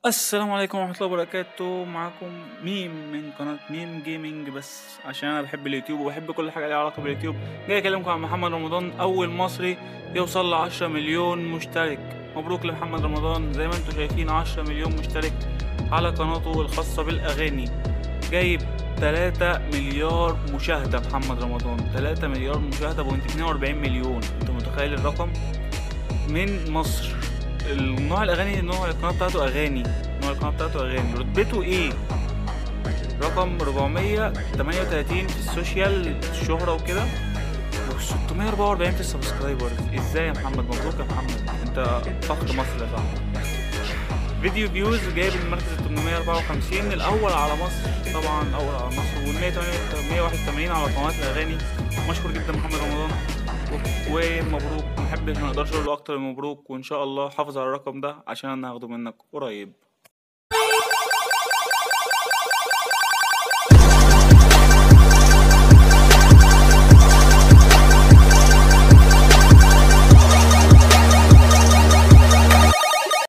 السلام عليكم ورحمة الله وبركاته معاكم ميم من قناة ميم جيمنج بس عشان أنا بحب اليوتيوب وبحب كل حاجة ليها علاقة باليوتيوب جاي أكلمكم عن محمد رمضان أول مصري يوصل لعشرة مليون مشترك مبروك لمحمد رمضان زي ما انتم شايفين عشرة مليون مشترك على قناته الخاصة بالأغاني جايب تلاتة مليار مشاهدة محمد رمضان تلاتة مليار مشاهدة بوينت اتنين وأربعين مليون انت متخيل الرقم من مصر النوع الاغاني نوع القناه بتاعته اغاني نوع القناه بتاعته اغاني رتبته ايه رقم 438 في السوشيال الشهرة وكده و 644 في السبسكرايبر ازاي يا محمد مبروك يا محمد انت فخر مصر يا صاحبي فيديو فيوز جايب المركز ال 854 الاول على مصر طبعا اول على مصر وال 181 على قنوات الاغاني مشهور جدا محمد رمضان ومبروك محبش ما نقدرش اقول له اكتر من مبروك وان شاء الله حافظ على الرقم ده عشان انا هاخده منك قريب